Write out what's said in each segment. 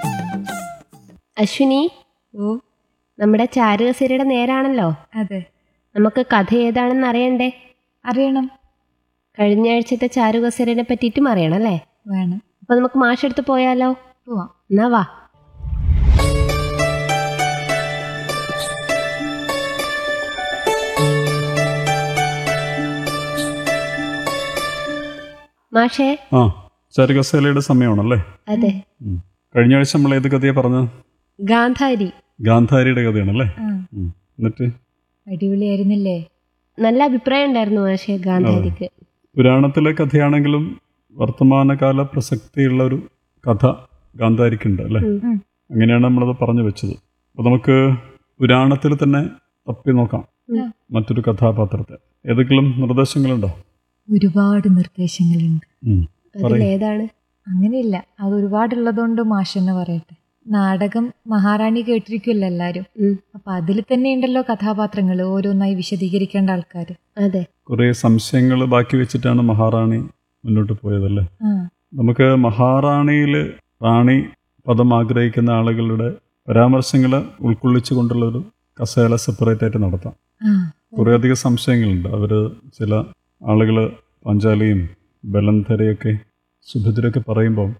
അശ്വിനി ഓ നമ്മുടെ ചാരുകസേരയുടെ നേരാണല്ലോ അതെ നമുക്ക് കഥ ഏതാണെന്ന് അറിയണ്ടേ അറിയണം കഴിഞ്ഞ ആഴ്ചത്തെ ചാരുകസേരനെ പറ്റിയിട്ടും അറിയണം അല്ലേ വേണം അപ്പൊ നമുക്ക് മാഷെടുത്ത് പോയാലോ പോവാം എന്നാ വാ മാഷേ ആ ചാരുകസേലയുടെ സമയമാണല്ലേ അതെ ഉം. കഴിഞ്ഞ ആഴ്ച നമ്മൾ ഏത് കഥയാണ് പറഞ്ഞത് ഗാന്ധാരി ഗാന്ധാരിയുടെ കഥയാണല്ലേ ആ ഉം. എന്നിട്ട് അടിപൊളിയായിരുന്നില്ലേ നല്ല അഭിപ്രായം ഉണ്ടായിരുന്നു മാഷേ ഗാന്ധാരിക്ക് പുരാണത്തിലെ കഥയാണെങ്കിലും വർത്തമാനകാല പ്രസക്തിയുള്ള ഒരു കഥ ഗാന്ധാരിക്കുണ്ട് അല്ലേ ഉം. ഉം. അങ്ങനെയാണ് നമ്മളത് പറഞ്ഞു വെച്ചത് അപ്പോൾ നമുക്ക് പുരാണത്തിൽ തന്നെ തപ്പി നോക്കാം ഉം. മറ്റൊരു കഥാപാത്രത്തെ ഏതെങ്കിലും നിർദ്ദേശങ്ങളുണ്ടോ ഒരുപാട് നിർദ്ദേശങ്ങളുണ്ട് ഉം. പറയൂ. അതിലേതാണ് അങ്ങനെയില്ല അത് ഒരുപാടുള്ളതുകൊണ്ട് മാഷെന്ന് പറയട്ടെ നാടകം മഹാറാണി കേട്ടിരിക്കുമല്ലോ എല്ലാരും ഉം. അപ്പൊ അതിൽ തന്നെ ഉണ്ടല്ലോ കഥാപാത്രങ്ങൾ ഓരോന്നായി വിശദീകരിക്കേണ്ട ആൾക്കാർ അതെ കുറേ സംശയങ്ങൾ ബാക്കി വെച്ചിട്ടാണ് മഹാറാണി മുന്നോട്ട് പോയതല്ലേ ആ നമുക്ക് മഹാറാണിയിൽ റാണി പദം ആഗ്രഹിക്കുന്ന ആളുകളുടെ പരാമർശങ്ങൾ ഉൾക്കൊള്ളിച്ചുകൊണ്ടുള്ള ഒരു കസേല സെപ്പറേറ്റ് ആയിട്ട് നടത്താം ആ കുറേയധികം സംശയങ്ങളുണ്ട് അവർ ചില ആളുകൾ പാഞ്ചാലിയും ബലന്ധരയൊക്കെ സുഭദ്രയൊക്കെ പറയുമ്പോൾ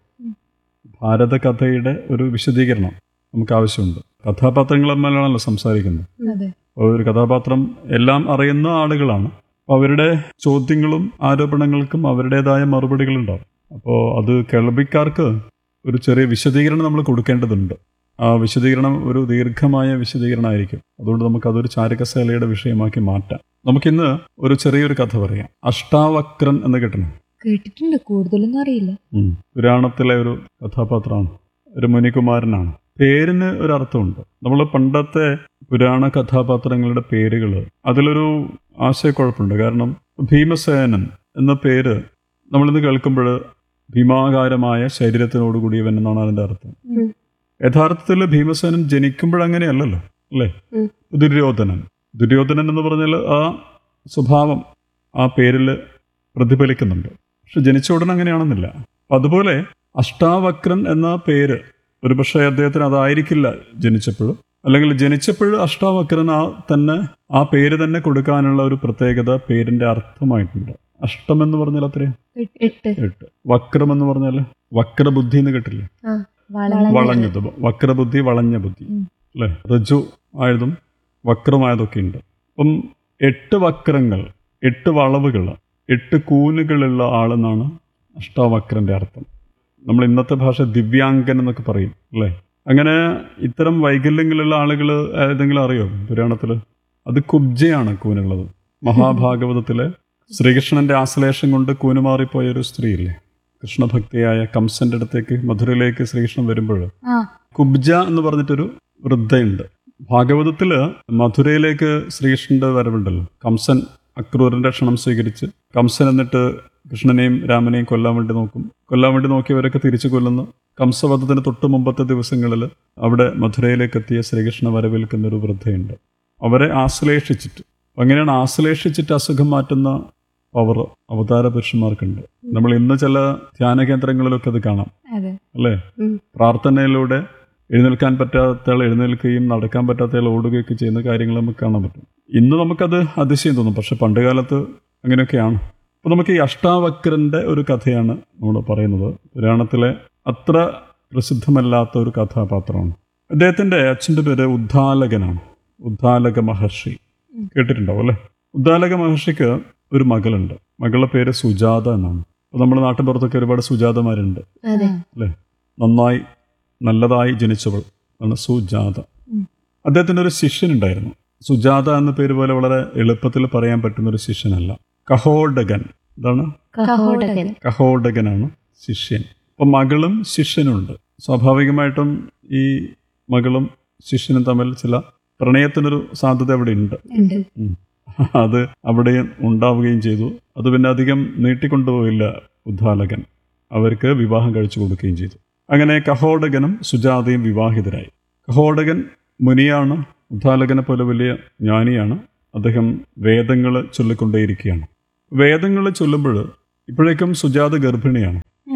ഭാരത കഥയുടെ ഒരു വിശദീകരണം നമുക്ക് ആവശ്യമുണ്ട് കഥാപാത്രങ്ങൾ തമ്മിലാണല്ലോ സംസാരിക്കുന്നത് അതെ അപ്പോൾ ഒരു കഥാപാത്രം എല്ലാം അറിയുന്ന ആളുകളാണ് അപ്പോൾ അവരുടെ ചോദ്യങ്ങളും ആരോപണങ്ങൾക്കും അവരുടേതായ മറുപടികളുണ്ടാവും അപ്പോൾ അത് കേൾവിക്കാർക്ക് ഒരു ചെറിയ വിശദീകരണം നമ്മൾ കൊടുക്കേണ്ടതുണ്ട് ആ വിശദീകരണം ഒരു ദീർഘമായ വിശദീകരണമായിരിക്കും അതുകൊണ്ട് നമുക്ക് അതൊരു ചാരകശാലയുടെ വിഷയമാക്കി മാറ്റാം നമുക്കിന്ന് ഒരു ചെറിയൊരു കഥ പറയാം അഷ്ടാവക്രൻ എന്ന് കേട്ടണം കേട്ടിട്ടുണ്ട് കൂടുതലൊന്നും അറിയില്ല ഉം. പുരാണത്തിലെ ഒരു കഥാപാത്രമാണ് ഒരു മുനികുമാരനാണ് പേരിന് ഒരു അർത്ഥമുണ്ട് നമ്മൾ പണ്ടത്തെ പുരാണ കഥാപാത്രങ്ങളുടെ പേരുകൾ അതിലൊരു ആശയക്കുഴപ്പമുണ്ട് കാരണം ഭീമസേനൻ എന്ന പേര് നമ്മളിന്ന് കേൾക്കുമ്പോൾ ഭീമാകാരമായ ശരീരത്തിനോട് കൂടിയവൻ എന്നാണ് അതിൻ്റെ അർത്ഥം ഉം. യഥാർത്ഥത്തിൽ ഭീമസേനൻ ജനിക്കുമ്പോഴങ്ങനെയല്ലല്ലോ അല്ലേ ഉം. ദുര്യോധനൻ ദുര്യോധനൻ എന്ന് പറഞ്ഞാൽ ആ സ്വഭാവം ആ പേരിൽ പ്രതിഫലിക്കുന്നുണ്ട് പക്ഷെ ജനിച്ച ഉടനെ അങ്ങനെയാണെന്നില്ല അപ്പൊ അതുപോലെ അഷ്ടാവക്രൻ എന്ന പേര് ഒരുപക്ഷെ അദ്ദേഹത്തിന് അതായിരിക്കില്ല ജനിച്ചപ്പോഴും അല്ലെങ്കിൽ ജനിച്ചപ്പോൾ അഷ്ടാവക്രൻ ആ തന്നെ ആ പേര് തന്നെ കൊടുക്കാനുള്ള ഒരു പ്രത്യേകത പേരിന്റെ അർത്ഥമായിട്ടുണ്ട് അഷ്ടം എന്ന് പറഞ്ഞാൽ അത്രയും എട്ട് എട്ട് വക്രം എന്ന് പറഞ്ഞാൽ വക്രബുദ്ധി എന്ന് കേട്ടില്ലേ ആ വളഞ്ഞ- വളഞ്ഞത് വക്രബുദ്ധി വളഞ്ഞ ബുദ്ധി ഉം. അല്ലേ ഋജു ആയതും വക്രമായതൊക്കെ ഉണ്ട് അപ്പം എട്ട് വക്രങ്ങൾ എട്ട് വളവുകൾ എട്ട് കൂനുകളുള്ള ആളെന്നാണ് അഷ്ടാവക്രന്റെ അർത്ഥം നമ്മൾ ഇന്നത്തെ ഭാഷ ദിവ്യാംഗൻ എന്നൊക്കെ പറയും അല്ലേ അങ്ങനെ ഇത്തരം വൈകല്യങ്ങളുള്ള ആളുകൾ ഏതെങ്കിലും അറിയോ പുരാണത്തിൽ അത് കുബ്ജയാണ് കൂനുള്ളത് മഹാഭാഗവതത്തിലെ ശ്രീകൃഷ്ണന്റെ ആശ്ലേഷം കൊണ്ട് കൂനുമാറിപ്പോയ ഒരു സ്ത്രീയില്ലേ കൃഷ്ണഭക്തിയായ കംസന്റെ അടുത്തേക്ക് മധുരയിലേക്ക് ശ്രീകൃഷ്ണൻ വരുമ്പോൾ ആ കുബ്ജ എന്ന് പറഞ്ഞിട്ടൊരു വൃദ്ധയുണ്ട് ഭാഗവതത്തില് മധുരയിലേക്ക് ശ്രീകൃഷ്ണന്റെ വരവുണ്ടല്ലോ കംസൻ അക്രൂരന്റെ ക്ഷണം സ്വീകരിച്ച് കംസൻ എന്നിട്ട് കൃഷ്ണനെയും രാമനെയും കൊല്ലാൻ വേണ്ടി നോക്കും കൊല്ലാൻ വേണ്ടി നോക്കിയവരൊക്കെ തിരിച്ചു കൊല്ലുന്നു കംസവധത്തിന് തൊട്ട് മുമ്പത്തെ ദിവസങ്ങളിൽ അവിടെ മധുരയിലേക്ക് എത്തിയ ശ്രീകൃഷ്ണ വരവേൽക്കുന്ന ഒരു വൃദ്ധയുണ്ട് അവരെ ആശ്ലേഷിച്ചിട്ട് അങ്ങനെയാണ് ആശ്ലേഷിച്ചിട്ട് അസുഖം മാറ്റുന്ന പവർ അവതാര പുരുഷന്മാർക്കുണ്ട് നമ്മൾ ഇന്ന് ചില ധ്യാന കേന്ദ്രങ്ങളിലൊക്കെ അത് കാണാം അതെ അല്ലേ ഉം. പ്രാർത്ഥനയിലൂടെ എഴുന്നേൽക്കാൻ പറ്റാത്തയാൾ എഴുന്നേൽക്കുകയും നടക്കാൻ പറ്റാത്തയാൾ ഓടുകയൊക്കെ ചെയ്യുന്ന കാര്യങ്ങൾ നമുക്ക് കാണാൻ പറ്റും ഇന്ന് നമുക്കത് അതിശയം തോന്നും പക്ഷെ പണ്ട് കാലത്ത് അങ്ങനെയൊക്കെയാണ് അപ്പോൾ നമുക്ക് ഈ അഷ്ടാവക്രന്റെ ഒരു കഥയാണ് നമ്മൾ പറയുന്നത് പുരാണത്തിലെ അത്ര പ്രസിദ്ധമല്ലാത്ത ഒരു കഥാപാത്രമാണ് അദ്ദേഹത്തിന്റെ അച്ഛൻ്റെ പേര് ഉദ്ദാലകനാണ് ഉദ്ദാലക മഹർഷി കേട്ടിട്ടുണ്ടാവും അല്ലേ ഉദ്ദാലക മഹർഷിക്ക് ഒരു മകളുണ്ട് മകളുടെ പേര് സുജാത എന്നാണ് അപ്പോൾ നമ്മുടെ നാട്ടിൻപുറത്തൊക്കെ ഒരുപാട് സുജാതമാരുണ്ട് അതെ അല്ലേ നന്നായി നല്ലതായി ജനിച്ചവൾ ആണ് സുജാത ഉം. അദ്ദേഹത്തിന് ഒരു ശിഷ്യനുണ്ടായിരുന്നു സുജാത എന്ന പേര് പോലെ വളരെ എളുപ്പത്തിൽ പറയാൻ പറ്റുന്ന ഒരു ശിഷ്യനല്ല കഹോഡകൻ ഇതാണ് കഹോടകൻ കഹോഡകനാണ് ശിഷ്യൻ അപ്പം മകളും ശിഷ്യനുണ്ട് സ്വാഭാവികമായിട്ടും ഈ മകളും ശിഷ്യനും തമ്മിൽ ചില പ്രണയത്തിനൊരു സാധ്യത അവിടെ ഉണ്ട് ഉണ്ട് ഉം. അത് അവിടെ ഉണ്ടാവുകയും ചെയ്തു അത് പിന്നെ അധികം നീട്ടിക്കൊണ്ടുപോയില്ല ഉദ്ധാലകൻ അവർക്ക് വിവാഹം കഴിച്ചു കൊടുക്കുകയും ചെയ്തു അങ്ങനെ കഹോടകനും സുജാതയും വിവാഹിതരായി കഹോടകൻ മുനിയാണ് ഉദ്ധാലകനെ പോലെ വലിയ ജ്ഞാനിയാണ് അദ്ദേഹം വേദങ്ങൾ ചൊല്ലിക്കൊണ്ടേയിരിക്കുകയാണ് വേദങ്ങൾ ചൊല്ലുമ്പോൾ ഇപ്പോഴേക്കും സുജാത ഗർഭിണിയാണ് ഉം.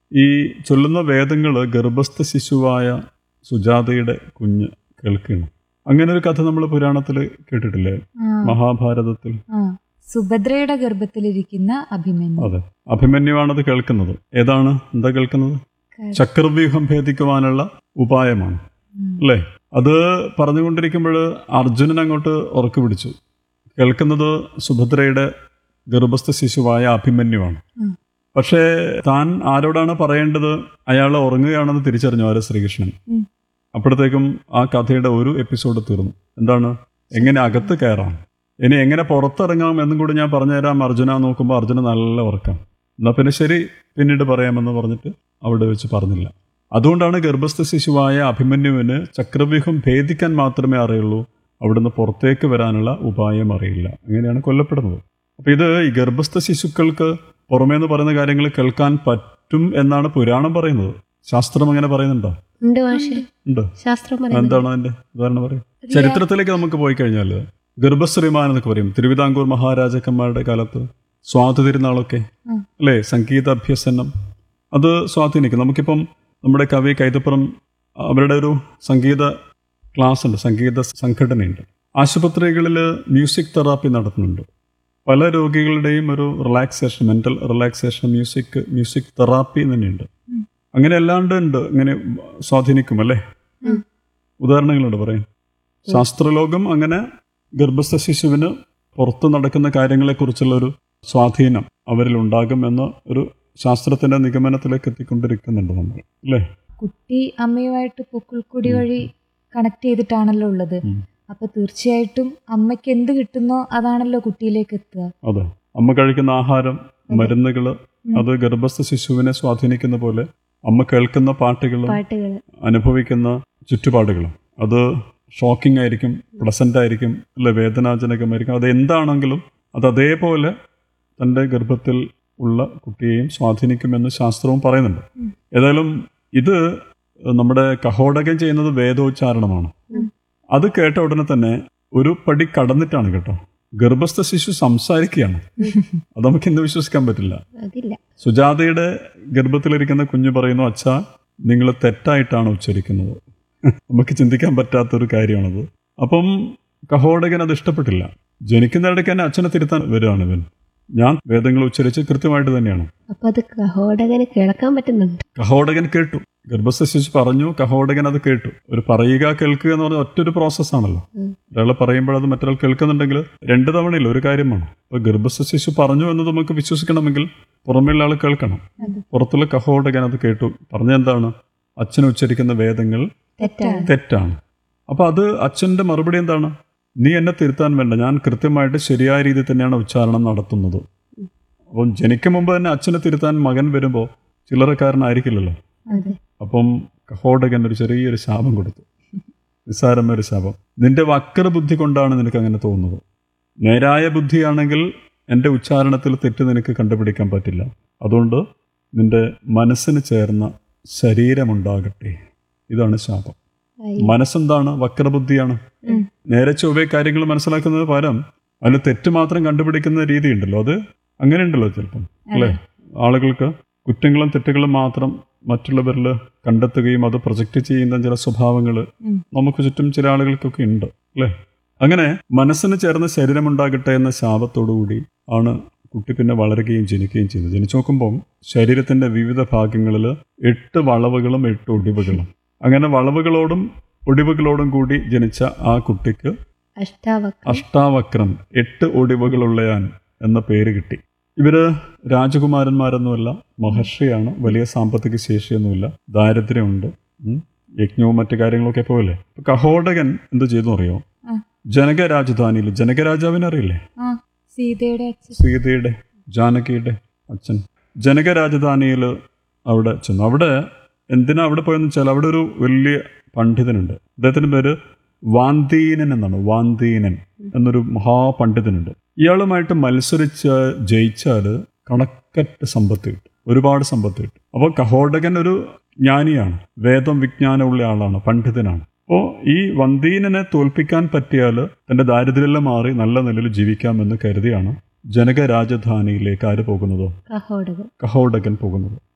ഈ ചൊല്ലുന്ന വേദങ്ങൾ ഗർഭസ്ഥ ശിശുവായ സുജാതയുടെ കുഞ്ഞ് കേൾക്കുകയാണ് അങ്ങനെ ഒരു കഥ നമ്മൾ പുരാണത്തിൽ കേട്ടിട്ടില്ലേ ആ, മഹാഭാരതത്തിൽ ആ. സുഭദ്രയുടെ ഗർഭത്തിലിരിക്കുന്ന അഭിമന്യു അതെ അഭിമന്യുവാണത് കേൾക്കുന്നത് ഏതാണ് എന്താ കേൾക്കുന്നത് ചക്രവ്യൂഹം ഭേദിക്കുവാനുള്ള ഉപായമാണ് ഉം. അല്ലേ അത് പറഞ്ഞുകൊണ്ടിരിക്കുമ്പോൾ അർജുനൻ അങ്ങോട്ട് ഉറക്കു പിടിച്ചു കേൾക്കുന്നത് സുഭദ്രയുടെ ഗർഭസ്ഥ ശിശുവായ അഭിമന്യുവാണ് ഉം. പക്ഷേ താൻ ആരോടാണ് പറയേണ്ടത് അയാൾ ഉറങ്ങുകയാണെന്ന് തിരിച്ചറിഞ്ഞു ആര് ശ്രീകൃഷ്ണൻ ഉം. അപ്പോഴത്തേക്കും ആ കഥയുടെ ഒരു എപ്പിസോഡ് തീർന്നു എന്താണ് എങ്ങനെ അകത്ത് കയറാം ഇനി എങ്ങനെ പുറത്തിറങ്ങാം എന്നും കൂടി ഞാൻ പറഞ്ഞുതരാം അർജുന നോക്കുമ്പോൾ അർജുന നല്ല ഉറക്കം എന്നാൽ പിന്നെ ശരി പിന്നീട് പറയാമെന്ന് പറഞ്ഞിട്ട് അവിടെ വെച്ച് പറഞ്ഞില്ല അതുകൊണ്ടാണ് ഗർഭസ്ഥ ശിശുവായ അഭിമന്യുവിന് ചക്രവ്യൂഹം ഭേദിക്കാൻ മാത്രമേ അറിയുള്ളൂ അവിടുന്ന് പുറത്തേക്ക് വരാനുള്ള ഉപായം അറിയില്ല അങ്ങനെയാണ് കൊല്ലപ്പെടുന്നത് അപ്പോൾ ഇത് ഈ ഗർഭസ്ഥ ശിശുക്കൾക്ക് പുറമേ എന്ന് പറയുന്ന കാര്യങ്ങൾ കേൾക്കാൻ പറ്റും എന്നാണ് പുരാണം പറയുന്നത് ശാസ്ത്രം അങ്ങനെ പറയുന്നുണ്ടോ ഉണ്ട് മാഷെ ഉണ്ട് ശാസ്ത്രം പറയുന്നത് എന്താണ് അതിന്റെ ഉദാഹരണം പറയും ചരിത്രത്തിലേക്ക് നമുക്ക് പോയി കഴിഞ്ഞാൽ ഗർഭശ്രീമാൻ എന്നൊക്കെ പറയും തിരുവിതാംകൂർ മഹാരാജാക്കന്മാരുടെ കാലത്ത് സ്വാതി തിരുനാളൊക്കെ ഉം. അല്ലേ സംഗീതാഭ്യസനം അത് സ്വാധീനിക്കും നമുക്കിപ്പം നമ്മുടെ കവി കൈതപ്പുറം അവരുടെ ഒരു സംഗീത ക്ലാസ് ഉണ്ട് സംഗീത സംഘടനയുണ്ട് ആശുപത്രികളിൽ മ്യൂസിക് തെറാപ്പി നടത്തുന്നുണ്ട് പല രോഗികളുടെയും ഒരു relaxation mental relaxation music music therapy തന്നെയുണ്ട് ഉം. അങ്ങനെ അല്ലാണ്ട് ഉണ്ട് ഇങ്ങനെ സ്വാധീനിക്കും അല്ലേ ഉം. ഉദാഹരണങ്ങളുണ്ട് പറയാൻ ശാസ്ത്രലോകം അങ്ങനെ ഗർഭസ്ഥ ശിശുവിന് പുറത്ത് നടക്കുന്ന കാര്യങ്ങളെക്കുറിച്ചുള്ള ഒരു സ്വാധീനം അവരിൽ ഉണ്ടാകും എന്ന ഒരു ശാസ്ത്രത്തിന്റെ നിഗമനത്തിലേക്ക് എത്തിക്കൊണ്ടിരിക്കുന്നുണ്ട് നമ്മൾ അല്ലേ കുട്ടി അമ്മയുമായിട്ട് പൊക്കിൾക്കൊടി വഴി കണക്ട് ചെയ്തിട്ടാണല്ലോ ഉള്ളത് ഉം. അപ്പൊ തീർച്ചയായിട്ടും അമ്മയ്ക്ക് എന്ത് കിട്ടുന്നോ അതാണല്ലോ കുട്ടിയിലേക്ക് എത്തുക അതെ അമ്മ കഴിക്കുന്ന ആഹാരം മരുന്നുകൾ ഉം. അത് ഗർഭസ്ഥ ശിശുവിനെ സ്വാധീനിക്കുന്ന പോലെ അമ്മ കേൾക്കുന്ന പാട്ടുകളും പാട്ടുകൾ അനുഭവിക്കുന്ന ചുറ്റുപാടുകളും അത് ഷോക്കിംഗ് ആയിരിക്കും പ്ലസന്റ് ആയിരിക്കും അല്ലെ വേദനാജനകമായിരിക്കും അത് എന്താണെങ്കിലും അത് അതേപോലെ തൻ്റെ ഗർഭത്തിൽ ഉള്ള കുട്ടിയെയും സ്വാധീനിക്കുമെന്ന് ശാസ്ത്രവും പറയുന്നുണ്ട് ഉം. ഏതായാലും ഇത് നമ്മുടെ കഹോടകം ചെയ്യുന്നത് വേദോച്ചാരണമാണ് ഉം. അത് കേട്ട ഉടനെ തന്നെ ഒരു പടി കടന്നിട്ടാണ് കേട്ടോ ഗർഭസ്ഥ ശിശു സംസാരിക്കുകയാണ് അത് നമുക്ക് ഇന്ന് വിശ്വസിക്കാൻ പറ്റില്ല അതില്ല സുജാതയുടെ ഗർഭത്തിലിരിക്കുന്ന കുഞ്ഞു പറയുന്നു അച്ഛാ നിങ്ങൾ തെറ്റായിട്ടാണ് ഉച്ചരിക്കുന്നത് നമുക്ക് ചിന്തിക്കാൻ പറ്റാത്തൊരു കാര്യമാണത് അപ്പം കഹോടകൻ അത് ഇഷ്ടപ്പെട്ടില്ല ജനിക്കുന്നിടയ്ക്ക് തന്നെ അച്ഛനെ തിരുത്താൻ വരികയാണ് ഇവൻ ഞാൻ വേദങ്ങൾ ഉച്ചരിച്ച് കൃത്യമായിട്ട് തന്നെയാണ് അപ്പൊ അത് കഹോടകന് കേൾക്കാൻ പറ്റുന്നുണ്ട് കഹോടകൻ കേട്ടു ഗർഭസ്ഥ ശിശു പറഞ്ഞു കഹോടകൻ അത് കേട്ടു ഒരു പറയുക കേൾക്കുക എന്ന് പറഞ്ഞാൽ ഒറ്റൊരു പ്രോസസ്സാണല്ലോ ഉം. ഒരാളെ പറയുമ്പോൾ അത് മറ്റൊരാൾ കേൾക്കുന്നുണ്ടെങ്കിൽ രണ്ട് തവണയില്ല ഒരു കാര്യമാണ് അപ്പോൾ ഗർഭസ്ഥ ശിശു പറഞ്ഞു എന്ന് നമുക്ക് വിശ്വസിക്കണമെങ്കിൽ പുറമേയുള്ള ആൾ കേൾക്കണം അതെ. പുറത്തുള്ള കഹോടകൻ അത് കേട്ടു പറഞ്ഞ എന്താണ് അച്ഛൻ ഉച്ചരിക്കുന്ന വേദങ്ങൾ തെറ്റാണ് തെറ്റാണ് അപ്പോൾ അത് അച്ഛൻ്റെ മറുപടി എന്താണ് നീ എന്നെ തിരുത്താൻ വേണ്ട ഞാൻ കൃത്യമായിട്ട് ശരിയായ രീതിയിൽ തന്നെയാണ് ഉച്ചാരണം നടത്തുന്നത് അപ്പം ജനിക്കും മുമ്പ് തന്നെ അച്ഛനെ തിരുത്താൻ മകൻ വരുമ്പോൾ ചില്ലറക്കാരനായിരിക്കില്ലല്ലോ അതെ അപ്പം കഹോടകൻ ഒരു ചെറിയൊരു ശാപം കൊടുത്തു നിസ്സാരമായ ഒരു ശാപം നിന്റെ വക്ര ബുദ്ധി കൊണ്ടാണ് നിനക്ക് അങ്ങനെ തോന്നുന്നത് നേരായ ബുദ്ധിയാണെങ്കിൽ എൻ്റെ ഉച്ചാരണത്തിൽ തെറ്റ് നിനക്ക് കണ്ടുപിടിക്കാൻ പറ്റില്ല അതുകൊണ്ട് നിന്റെ മനസ്സിന് ചേർന്ന ശരീരമുണ്ടാകട്ടെ ഇതാണ് ശാപം ആയി. മനസ്സെന്താണ് വക്രബുദ്ധിയാണ് ഉം. നേരെ ചൊവ്വേ കാര്യങ്ങൾ മനസ്സിലാക്കുന്നത് പകരം അതിൽ തെറ്റ് മാത്രം കണ്ടുപിടിക്കുന്ന രീതി ഉണ്ടല്ലോ അത് അങ്ങനെ ഉണ്ടല്ലോ ചിലപ്പം അല്ലേ ആളുകൾക്ക് കുറ്റങ്ങളും തെറ്റുകളും മാത്രം മറ്റുള്ളവരിൽ കണ്ടെത്തുകയും അത് പ്രൊജക്റ്റ് ചെയ്യുന്ന ചില സ്വഭാവങ്ങൾ ഉം. നമുക്ക് ചുറ്റും ചില ആളുകൾക്കൊക്കെ ഉണ്ട് അല്ലേ അങ്ങനെ മനസ്സിന് ചേർന്ന ശരീരമുണ്ടാകട്ടെ എന്ന ശാപത്തോടുകൂടി ആണ് കുട്ടി പിന്നെ വളരുകയും ജനിക്കുകയും ചെയ്യുന്നത് ജനിച്ചു നോക്കുമ്പോൾ ശരീരത്തിന്റെ വിവിധ ഭാഗങ്ങളിൽ എട്ട് വളവുകളും എട്ട് ഒടിവുകളും അങ്ങനെ വളവുകളോടും ഒടിവുകളോടും കൂടി ജനിച്ച ആ കുട്ടിക്ക് അഷ്ടാവക്രം അഷ്ടാവക്രം എട്ട് ഒടിവുകളുള്ളയാൻ എന്ന പേര് കിട്ടി ഇവര് രാജകുമാരന്മാരൊന്നുമല്ല മഹർഷിയാണ് വലിയ സാമ്പത്തിക ശേഷിയൊന്നുമില്ല ദാരിദ്ര്യമുണ്ട് ഉം. യജ്ഞവും മറ്റു കാര്യങ്ങളൊക്കെ പോലെ ഇപ്പൊ കഹോടകൻ എന്ത് ചെയ്തു അറിയോ ആ. ജനക രാജധാനിയിൽ ജനകരാജാവിനെ അറിയില്ലേ ആ സീതയുടെ അച്ഛൻ സീതയുടെ ജാനകിയുടെ അച്ഛൻ ജനക രാജധാനിയിൽ അവിടെ ചെന്നു അവിടെ എന്തിനാ അവിടെ പോയെന്ന് വെച്ചാൽ അവിടെ ഒരു വലിയ പണ്ഡിതനുണ്ട് അദ്ദേഹത്തിന്റെ പേര് വാന്തീനൻ എന്നാണ് വാന്തീനൻ എന്നൊരു മഹാപണ്ഡിതനുണ്ട് ഇയാളുമായിട്ട് മത്സരിച്ച് ജയിച്ചാൽ കണക്കറ്റ് സമ്പത്ത് കിട്ടും ഒരുപാട് സമ്പത്ത് കിട്ടും അപ്പോൾ കഹോടകൻ ഒരു ജ്ഞാനിയാണ് വേദം വിജ്ഞാനമുള്ള ആളാണ് പണ്ഡിതനാണ് അപ്പോൾ ഈ വന്തീനനെ തോൽപ്പിക്കാൻ പറ്റിയാൽ തന്റെ ദാരിദ്ര്യമെല്ലാം മാറി നല്ല നിലയിൽ ജീവിക്കാമെന്ന് കരുതിയാണ് ജനക രാജധാനിയിലേക്ക് ആര് പോകുന്നത് കഹോടകൻ കഹോടകൻ പോകുന്നത്